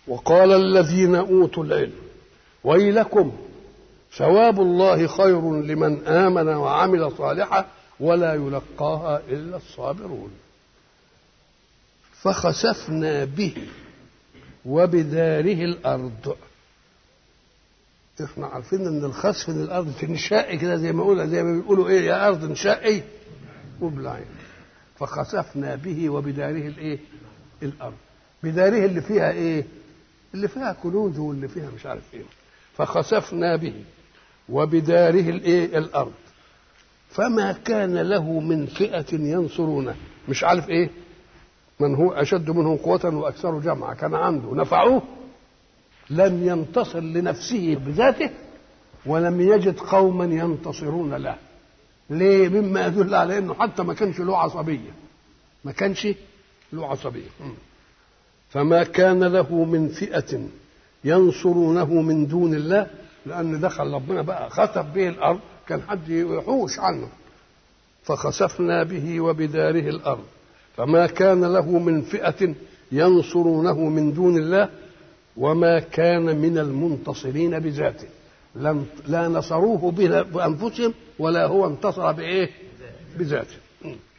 وقال الذين اوتوا العلم ويلكم ثواب الله خير لمن امن وعمل صالحا ولا يلقاها الا الصابرون فخسفنا به وبداره الارض احنا عارفين ان الخسف من الارض تنشق كده زي ما يقولوا زي ما بيقولوا ايه يا ارض انشقي وبلعين فخسفنا به وبداره الايه الارض بداره اللي فيها ايه اللي فيها كنوز واللي فيها مش عارف ايه فخسفنا به وبداره الايه الارض فما كان له من فئة ينصرونه مش عارف ايه من هو اشد منهم قوة واكثر جمعا كان عنده نفعوه لم ينتصر لنفسه بذاته ولم يجد قوما ينتصرون له ليه مما يدل على انه حتى ما كانش له عصبيه ما كانش له عصبيه فما كان له من فئه ينصرونه من دون الله لان دخل ربنا بقى خسف به الارض كان حد يحوش عنه فخسفنا به وبداره الارض فما كان له من فئه ينصرونه من دون الله وما كان من المنتصرين بذاته لم لا نصروه بانفسهم ولا هو انتصر بايه بذاته